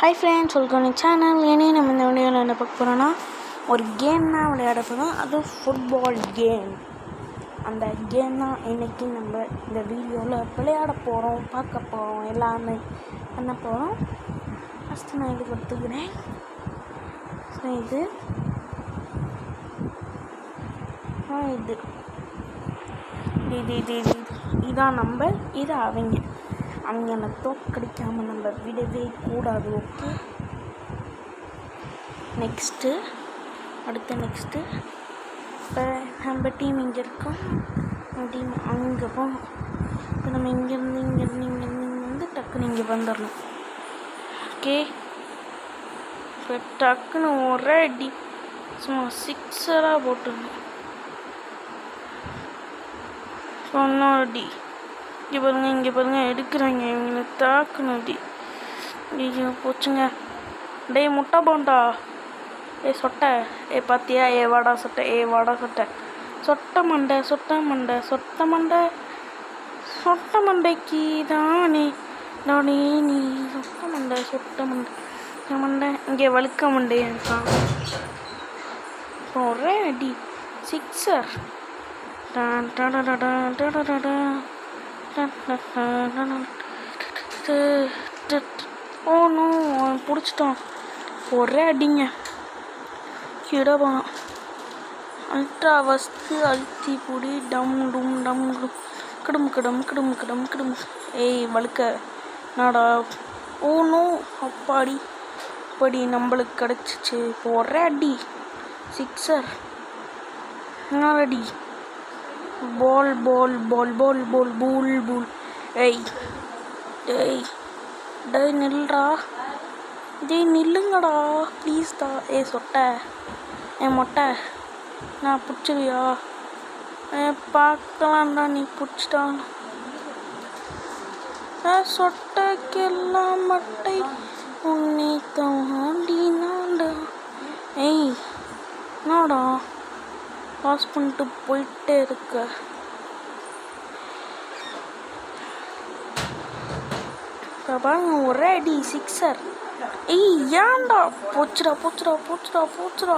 hi friends welcome channel ஏனே நம்ம இந்த வீடியோவில் என்ன பார்க்க போகிறோன்னா ஒரு கேம் தான் விளையாட போகிறோம் அது ஃபுட்பால் கேம் அந்த கேம் தான் இன்னைக்கு நம்ம இந்த வீடியோவில் விளையாட போகிறோம் பார்க்க போகிறோம் எல்லாமே பண்ண போகிறோம் ஃபஸ்ட்டு நான் இது கொடுத்துக்கிறேன் ஸோ இது ஆ இது இது இது இது இது இதான் நம்ம இது அவங்க அவங்கள தோக்கடிக்காமல் நம்ம விடவே கூடாது ஓகே நெக்ஸ்ட்டு அடுத்து நெக்ஸ்ட்டு இப்போ நம்ம டீம் இங்கே இருக்கோம் நம்ம டீம் அங்கே போகணும் இப்போ நம்ம இங்கேருந்து இங்கேருந்து இங்கேருந்து இங்கே வந்து டக்குன்னு இங்கே வந்துடணும் ஓகே இப்போ டக்குன்னு ஒரே அடி சும்மா சிக்ஸராக போட்டுருணும் இன்னொரு அடி இங்கே பாருங்க இங்கே பாருங்க எடுக்கிறாங்க இவங்கள தாக்கணும் அடி ஐயோ போச்சுங்க டேய் முட்டை போண்டா ஏ சொட்டை ஏ பாத்தியா ஏ வாடா சொட்டை ஏ வாடா சொட்டை சொட்டை மண்டை சொட்டை மண்டை சொட்டை மண்டை சொட்டை மண்டைக்கு தானே நானே நீ சொட்டை மண்டை சொட்டை மண்டை சொட்டை மண்டை இங்கே வழுக்க மண்டை இருக்கான் ஒரே அடி சிக்ஸர் டான் டடடடா டடடடா ஓ நோ பிடிச்சிட்டான் ஒரே அடிங்க கிடபான் அல்ட்ரா வஸ்து அழுத்தி புடி டம் டும் டம் டும் கிடும் கிடம் கிடும் கிடம் கிடும் ஏய் வழுக்க நாடா ஓ நோ அப்பாடி அப்படி நம்மளுக்கு கிடச்சிச்சு ஒரே அடி சிக்ஸர் அடி பால் பால் பால் பால் பால் பூல் பூல் ஏய் டேய் டேய் நில்றா டேய் நில்லுங்கடா ப்ளீஸ் தா ஏ சொட்டை ஏ மொட்டை நான் பிடிச்சிருவியா ஏ பார்க்கலாம்டா நீ பிடிச்சிட்டா ஏ சொட்டைக்கெல்லாம் மட்டை உன்னை தாண்டி நான்டா ஏய் என்னடா பாஸ் பண்ணிட்டு போயிட்டே இருக்க இப்போ பாருங்க ஒரே அடி சிக்ஸர் ஏய் ஏன்டா போச்சுடா போச்சுடா போச்சுடா போச்சுடா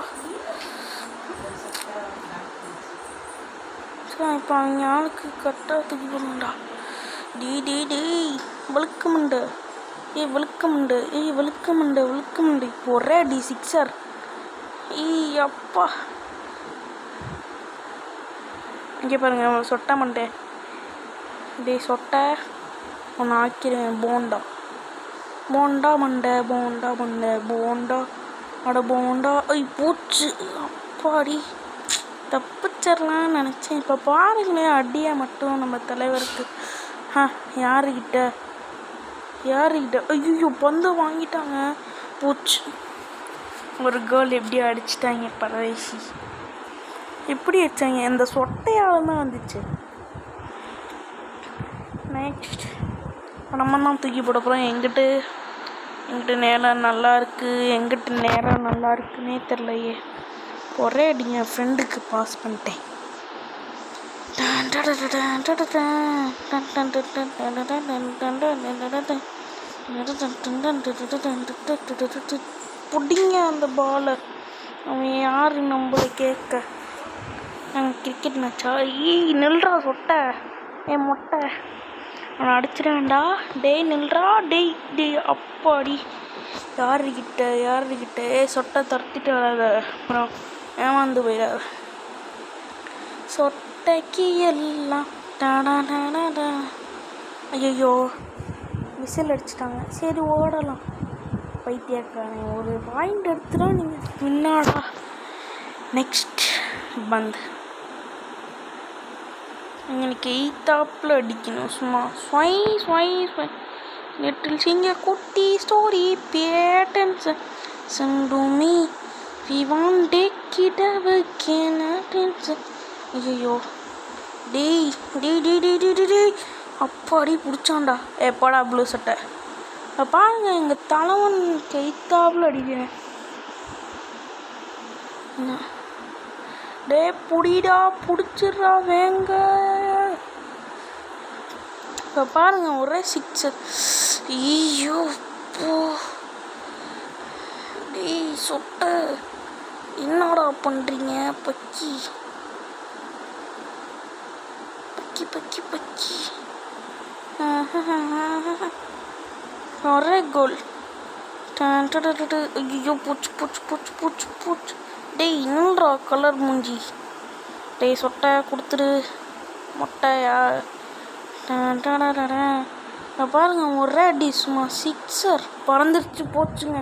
சரி இப்போ அவங்க ஆளுக்கு கரெக்டாக தூக்கி போடணும்டா டி டி டேய் வெளுக்க முண்டு ஏய் வெளுக்க முண்டு ஏய் வெளுக்க முண்டு வெளுக்க முண்டு இப்போ ஒரே அடி சிக்ஸர் ஏய் அப்பா இங்கே பாருங்க அவன் சொட்டை மண்டே டேய் சொட்டை உன்னை ஆக்கிடுவேன் போண்டா போண்டா மண்டை போண்டா மண்டை போண்டா அட போண்டா ஐய் பூச்சு அப்பாடி தப்பிச்சிடலான்னு நினச்சேன் இப்போ பாருங்களேன் அடியை மட்டும் நம்ம தலைவருக்கு ஆ யாருக்கிட்ட யாருக்கிட்ட ஐயோ பந்து வாங்கிட்டாங்க பூச்சு ஒரு கேர்ள் எப்படி அடிச்சிட்டாங்க பரவேசி எப்படி வச்சாங்க இந்த சொட்டையால் தான் வந்துச்சு நெக்ஸ்ட் நம்ம தான் தூக்கி போட போகிறோம் எங்கிட்டு எங்கிட்ட நேரம் நல்லா இருக்குது எங்கிட்ட நேரம் நல்லா இருக்குன்னே தெரிலையே ஒரே அடி என் ஃப்ரெண்டுக்கு பாஸ் பண்ணிட்டேன் புடிங்க அந்த பாலை அவன் யாரு நம்மளை கேட்க நாங்கள் கிரிக்கெட் மேட்சா ஈ நில்றா சொட்டை ஏ மொட்டை அவனை அடிச்சிடவேண்டா டேய் நில்றா டேய் டேய் அப்பாடி யாருக்கிட்ட யாருக்கிட்ட ஏ சொட்டை துரத்திட்டு வராத அப்புறம் ஏமாந்து போயிடாத சொட்டைக்கு எல்லாம் டாடா டாடா ஐயோ விசில் அடிச்சிட்டாங்க சரி ஓடலாம் பைத்தியக்காரன் ஒரு பாயிண்ட் எடுத்துட்டா நீங்கள் முன்னாடா நெக்ஸ்ட் பந்த் எனக்கு எய்த்தாப்பில் அடிக்கணும் சும்மா ஸ்வை ஸ்வை ஸ்வை லிட்டில் சிங்க குட்டி ஸ்டோரி பேட்டன்ஸ் சண்டுமி we want take it again அட்டன்ஸ் ஐயோ டேய் டேய் டேய் டேய் டேய் டேய் டேய் அப்பாடி பிடிச்சான்டா எப்படா ப்ளூ சட்டை இப்போ பாருங்க எங்கள் தலைவன் கைத்தாப்பில் அடிக்கிறேன் என்ன டே புடிடா பிடிச்சிட்றா வேங்க இப்போ பாருங்க ஒரே சிக்ஸ் ஐயோ போ சொட்ட என்னடா பண்ணுறீங்க பக்கி பக்கி பக்கி பக்கி ஒரே கோல் ஐயோ பூச்சு பூச்சு பூச்சு பூச்சு பூச்சு டேய் என்னடா கலர் மூஞ்சி டேய் சொட்டை கொடுத்துரு மொட்டையா நான் பாருங்க ஒரே அடி சும்மா சிக்ஸர் பறந்துருச்சு போச்சுங்க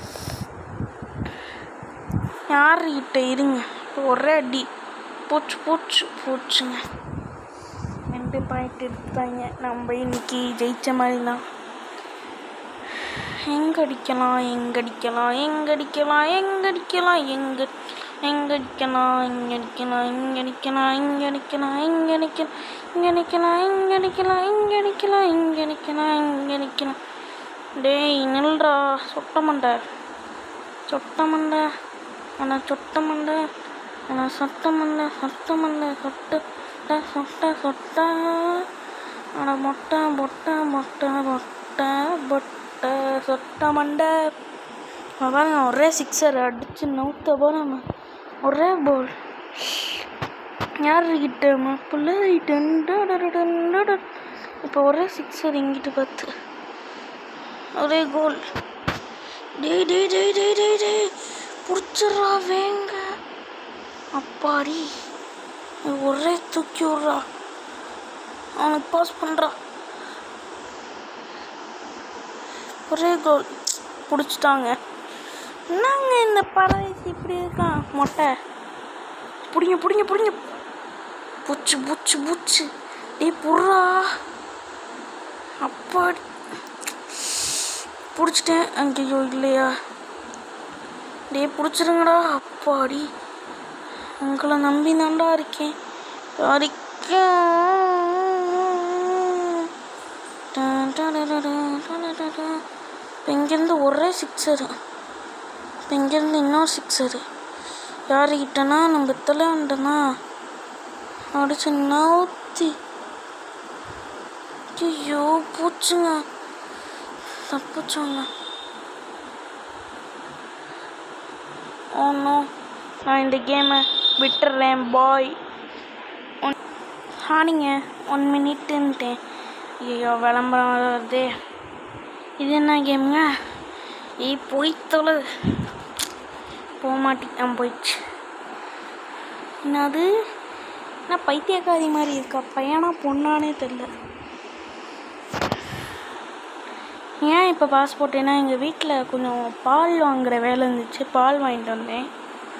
யாருக்கிட்ட இருங்க ஒரே அடி போச்சு போச்சு போச்சுங்க ரெண்டு பாயிண்ட் எடுத்தாங்க நம்ம இன்னைக்கு ஜெயிச்ச மாதிரி தான் எங்கடிக்கலாம் எங்கடிக்கலாம் எங்கடிக்கலாம் எங்கடிக்கலாம் எங்க எங்கடிக்கலாம் இங்கடிக்கலாம் இங்கடிக்கலாம் இங்கடிக்கலாம் இங்கடிக்கலாம் இங்கடிக்கலாம் இங்கடிக்கலாம் இங்கடிக்கலாம் இங்கடிக்கலாம் இங்கடிக்கலாம் டேய் நில்றா சொட்ட மண்டை சொட்ட மண்டை ஆனால் சொட்ட மண்டை ஆனால் சொட்ட மண்டை சொட்ட மண்டை சொட்ட சொட்ட சொட்ட ஆனால் மொட்டை மொட்டை மொட்டை மொட்டை பொட்டை சொட்ட மண்டை அவன் பாருங்க ஒரே சிக்ஸர் அடிச்சு நவுத்த போகிறான் ஒரே பால் யாருக்கிட்ட மாப்பிள்ள இப்போ ஒரே சிக்ஸர் இங்கிட்டு பார்த்து ஒரே கோல் டேய் டேய் டேய் டேய் டேய் டேய் பிடிச்சிட்றா வேங்க அப்பாடி ஒரே தூக்கி விட்றா அவனுக்கு பாஸ் பண்ணுறா ஒரே கோல் பிடிச்சிட்டாங்க என்னங்க இந்த பறவை இப்படி இருக்கான் மொட்டை பிடிங்க பிடிங்க பிடிங்க பூச்சு பூச்சு பூச்சு டேய் புட்றா அப்பாடி பிடிச்சிட்டேன் அங்கேயோ இல்லையா டேய் பிடிச்சிருங்கடா அப்பாடி உங்களை நம்பி தான்டா இருக்கேன் வரைக்கும் இப்போ இங்கேருந்து ஒரே சிக்ஸரு இப்போ இங்கேருந்து இன்னொரு சிக்ஸரு யாருக்கிட்டனா நம்ம தலைவன்ட்டனா அடிச்சு நவுத்தி ஐயோ பூச்சுங்க தப்பிச்சோங்க ஒன்றும் நான் இந்த கேமை விட்டுறேன் பாய் ஒன் ஆனிங்க ஒன் மினிட்டுன்ட்டேன் ஐயோ விளம்பரம் வருதே இது என்ன கேமுங்க ஏய் போய் தொலை போக மாட்டேன் போயிடுச்சு என்னது என்ன பைத்தியக்காரி மாதிரி இருக்கா பையனா பொண்ணானே தெரில ஏன் இப்போ பாஸ்போர்ட் ஏன்னா எங்கள் வீட்டில் கொஞ்சம் பால் வாங்குற வேலை இருந்துச்சு பால் வாங்கிட்டு வந்தேன்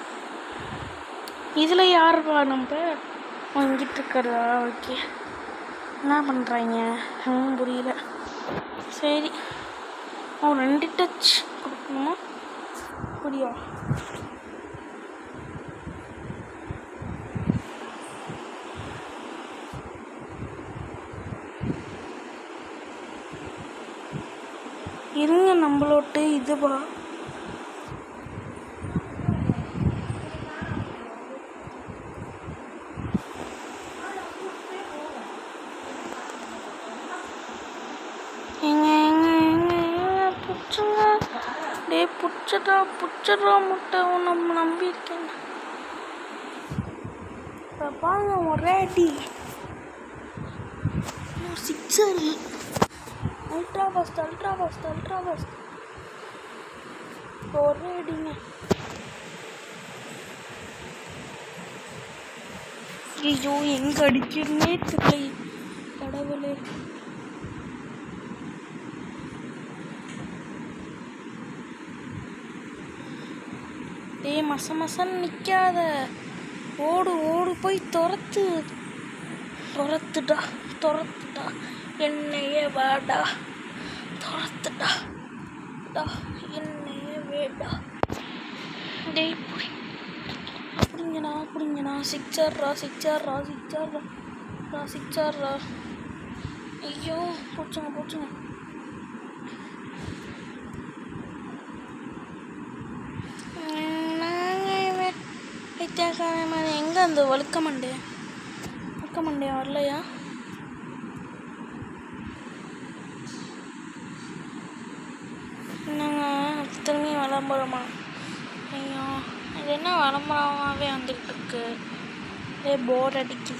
இதில் யாருப்பா நம்ம வாங்கிட்டு இருக்கிறதா ஓகே என்ன பண்ணுறாங்க ஒன்றும் புரியல சரி ஓ ரெண்டு டச் கொடுக்கணுமா புரியா இருங்க நம்மளோட்டு இதுவா எங்க எங்க எங்க எங்க புடிச்சுங்க டேய் புடிச்சடா புடிச்சடா முட்டை நம்ம நம்பியிருக்கேன் இப்போ பாருங்க ஒரே அடி sixer ultra fast ultra fast ultra fast ஒரே அடிங்க ஐயோ எங்க அடிக்கிறனே தெரியல கடவுளே டேய் மச மசன்னு நிற்காத ஓடு ஓடு போய் துரத்து துரத்துடா துரத்துடா என்னையே வாடா துரத்துடா டா என்னையே வேடா டேய் புடி அப்படிங்கண்ணா அப்படிங்கண்ணா சிக்ஸர்ரா சிக்ஸர்ரா சிக்ஸர்ரா ரா சிக்ஸர்ரா ஐயோ போச்சுங்க போச்சுங்க வித்தியாசமான மாதிரி எங்கே அந்த வழுக்க மண்டே வழுக்க மண்டே வரலையா என்னங்க திரும்பி விளம்பரமா இது என்ன விளம்பரமாகவே வந்துட்டு இருக்கு ஏ போர் அடிக்குது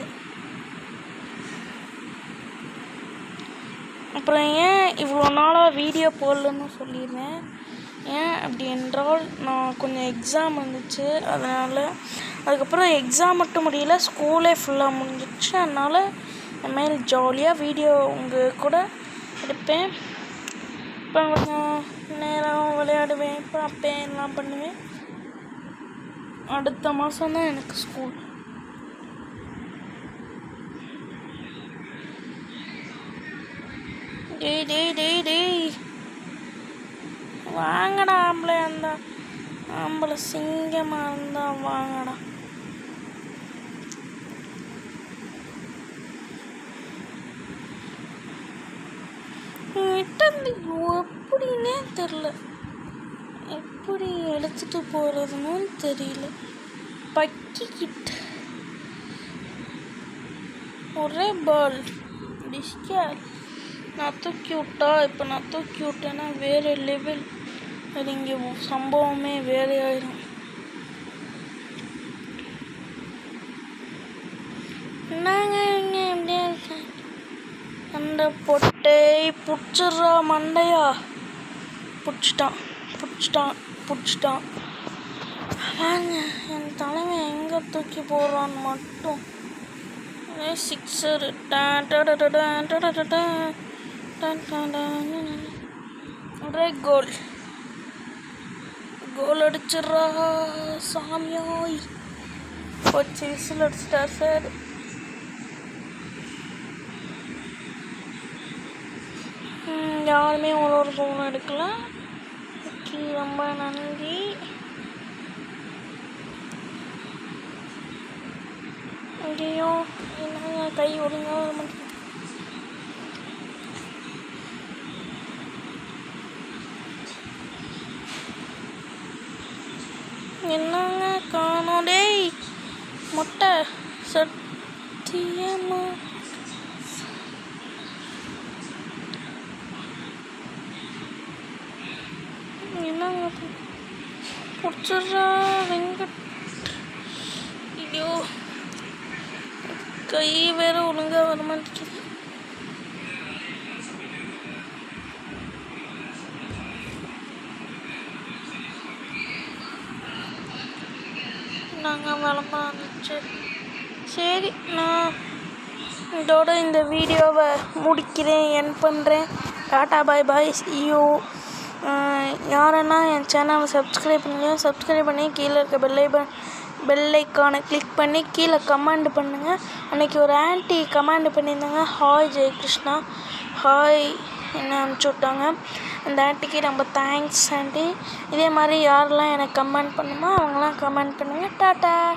அப்புறம் ஏன் இவ்வளோ நாளாக வீடியோ போடலன்னு சொல்லிடுறேன் ஏன் அப்படி என்றால் நான் கொஞ்சம் எக்ஸாம் வந்துச்சு அதனால் அதுக்கப்புறம் எக்ஸாம் மட்டும் முடியல ஸ்கூலே ஃபுல்லாக முடிஞ்சிடுச்சு அதனால் இனிமேல் ஜாலியாக வீடியோ உங்கள் கூட எடுப்பேன் இப்போ கொஞ்சம் நேரம் விளையாடுவேன் பார்ப்பேன் எல்லாம் பண்ணுவேன் அடுத்த மாதம் தான் எனக்கு ஸ்கூல் டேய் டேய் டேய் டேய் வாங்கடா ஆம்பளை இருந்தா ஆம்பளை சிங்கமாக இருந்தா வாங்கடா இட்டந்து எப்படின்னே தெரில எப்படி எடுத்துட்டு போகிறதுன்னு தெரியல பக்கிக்கிட்ட ஒரே பால் டிஸ்கேல் நான் தூக்கி விட்டா இப்போ நான் தூக்கி விட்டேன்னா வேறு லெவல் அது இங்கே சம்பவமே வேற ஆயிரும் என்னங்க இங்கே எப்படியா இருக்கேன் அந்த பொட்டை பிடிச்சிட்றா மண்டையா பிடிச்சிட்டான் பிடிச்சிட்டான் பிடிச்சிட்டான் வாங்க என் தலைவன் எங்கே தூக்கி போடுறான்னு மட்டும் ஒரே சிக்ஸரு ஒரே கோல் கோல் அடிச்சிட்றா சாமியாய் போச்சு விசில் அடிச்சிட்டார் சார் ம், யாருமே ஒரு ஒரு கோலும் எடுக்கல ஓகே ரொம்ப நன்றி ஐயோ என்னங்க கை ஒழுங்காக வர மாட்டேங்குது என்னங்க காணோம் டேய் முட்டை சத்தியமா என்னங்க பிடிச்சிட்றா வெங்கட் ஐயோ கை வேற ஒழுங்கா வர மாட்டேங்குது நாங்கள் விளம்பரம் வந்துச்சு சரி நான் இதோட இந்த வீடியோவை முடிக்கிறேன் என் பண்ணுறேன் டாட்டா பாய் பாய் யூ யாரெல்லாம் என் சேனலை சப்ஸ்கிரைப் பண்ணலையோ சப்ஸ்கிரைப் பண்ணி கீழே இருக்க பெல்லை பெல் ஐக்கானை கிளிக் பண்ணி கீழே கமெண்ட் பண்ணுங்கள் அன்றைக்கி ஒரு ஆன்ட்டி கமெண்ட் பண்ணியிருந்தாங்க ஹாய் ஜெயகிருஷ்ணா ஹாய் என்ன அனுப்பிச்சி விட்டாங்க அந்த ஆன்ட்டிக்கு ரொம்ப தேங்க்ஸ் ஆண்டி இதே மாதிரி யாரெல்லாம் எனக்கு கமெண்ட் பண்ணுமோ அவங்களாம் கமெண்ட் பண்ணுங்கள் டாட்டா